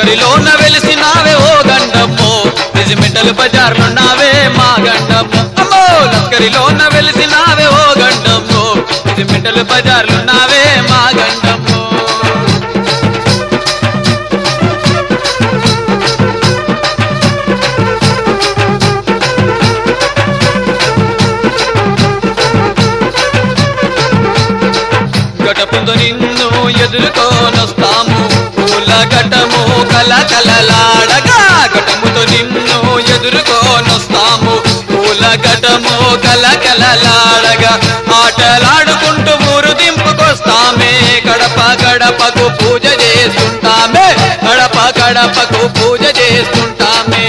లస్కరిలోన వెలిసినావే ఓ గండమ్మో regimental బజార్లున్నావే మా గండమ్మ అమ్మో లస్కరిలోన వెలిసినావే ఓ గండమ్మో regimental బజార్లున్నావే మా గండమ్మో గడపంతో నిన్ను ఎదుర్కోనొస్తాము పూల గటము కల కలలాడగా గటముతో నిన్ను ఎదుర్కోనొస్తాము పూల గటము కల కలలాడగా ఆటలాడుకుంటూ ఊరు దింపుకొస్తామే గడప గడపకు పూజ చేస్తుంటామే గడప గడపకు పూజ చేస్తుంటామే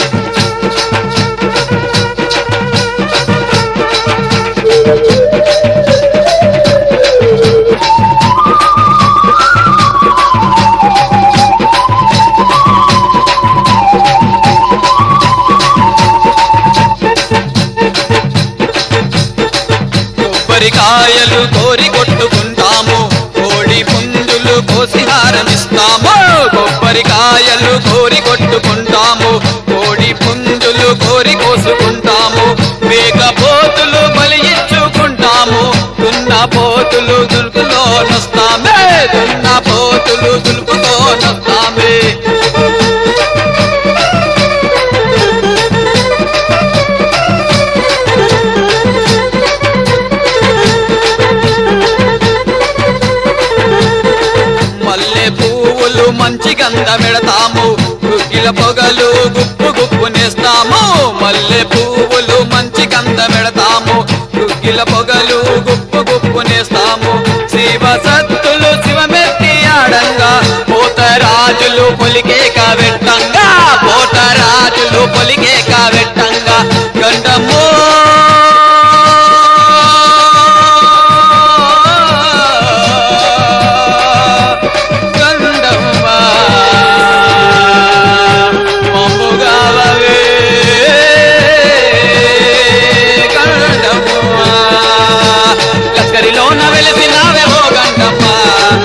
కొబ్బరికాయలు కోరి కొట్టుకుంటాము కోడి పుంజులు కోసి హారమిస్తాము కొబ్బరికాయలు కోరి కొట్టుకుంటాము కోడి పుంజులు కోరి కోసుకుంటాము మేకపోతులు బలి ఇచ్చుకుంటాము దున్న పోతులు దులుపులోనొస్తామే దున్న పోతులు దులుపులోనొస్తామే మల్లె పువ్వులు మంచి గంధమెడతాము గుగ్గిల పొగలు గుప్పు గుప్పు నేస్తాము మల్లె పువ్వులు మంచి గంధమెడతాము గుగ్గిల పొగలు గుప్పు గుప్పు నేస్తాము శివ సత్తులు శివమెత్తి ఆడంగా పోతరాజులు పొలికే కావెట్టంగా పోతరాజులు పొలికే కావెట్టంగా గండమో గండమ్మా మమ్ముగావవే గండమ్మా లస్కరిలోన వెలిసినావే ఓ గండమ్మా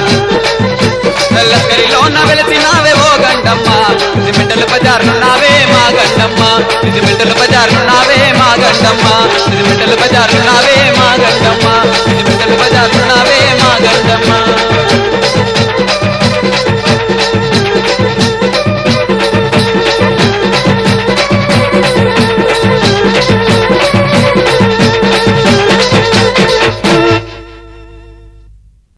లస్కరిలోన వెలిసినావే ఓ గండమ్మా సిమెంటల బజార్లున్నావే మా గండమ్మ సిమెంటల బజార్లున్నావే మా గండమ్మ సిమెంటల బజార్లున్నావే మా గండమ్మ సిమెంటల బజార్లున్నావే మా గండమ్మ